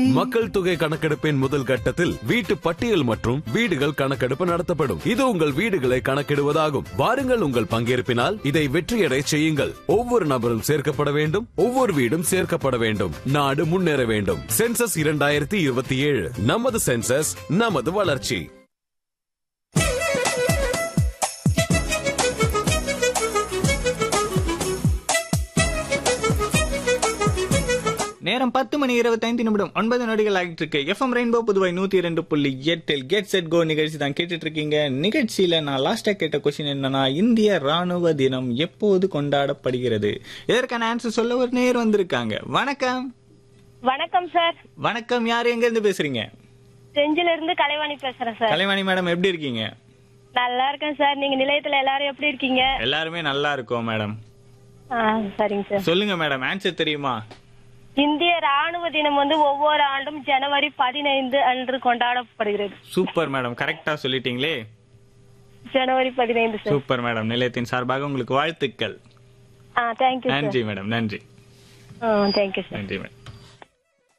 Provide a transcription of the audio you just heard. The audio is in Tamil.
மக்கள் தொகை கணக்கெடுப்பின் முதல் கட்டத்தில் வீட்டு பட்டியல் மற்றும் வீடுகள் கணக்கெடுப்பு நடத்தப்படும் இது உங்கள் வீடுகளை கணக்கிடுவதாகும் வாருங்கள் உங்கள் பங்கேற்பினால் இதை வெற்றியடை செய்யுங்கள் ஒவ்வொரு நபரும் சேர்க்கப்பட வேண்டும் ஒவ்வொரு வீடும் சேர்க்கப்பட வேண்டும் நாடு முன்னேற வேண்டும் சென்சஸ் இரண்டாயிரத்தி இருபத்தி ஏழு நமது சென்சஸ் நமது வளர்ச்சி நேரம் பத்து மணி இருபத்தைந்து நிமிடம் ஒன்பது நொடிகள் ஆகிட்டு இருக்கு எஃப்எம் ரெயின்போ புதுவை நூத்தி இரண்டு புள்ளி எட்டில் கெட் செட் கோ நிகழ்ச்சி தான் கேட்டுட்டு இருக்கீங்க நிகழ்ச்சியில நான் லாஸ்டா கேட்ட கொஸ்டின் என்னன்னா இந்திய ராணுவ தினம் எப்போது கொண்டாடப்படுகிறது இதற்கான ஆன்சர் சொல்ல ஒரு நேர் வந்திருக்காங்க வணக்கம் வணக்கம் சார் வணக்கம் யார் எங்க இருந்து பேசுறீங்க செஞ்சில இருந்து கலைவாணி பேசுறேன் சார் கலைவாணி மேடம் எப்படி இருக்கீங்க நல்லா இருக்கேன் சார் நீங்க நிலையத்துல எல்லாரும் எப்படி இருக்கீங்க எல்லாருமே நல்லா இருக்கோம் மேடம் ஆ, சரிங்க சார் சொல்லுங்க மேடம் ஆன்சர் தெரியுமா இந்திய ராணுவ தினம் வந்து ஒவ்வொரு ஆண்டும் ஜனவரி பதினைந்து அன்று கொண்டாடப்படுகிறது சூப்பர் மேடம் கரெக்டா சொல்லிட்டீங்களே ஜனவரி பதினைந்து சார் சூப்பர் மேடம் நிலையத்தின் சார்பாக உங்களுக்கு வாழ்த்துக்கள் ஆ தேங்க்யூ சார் நன்றி மேடம் நன்றி ஆ தேங்க்யூ சார் நன்றி மேடம்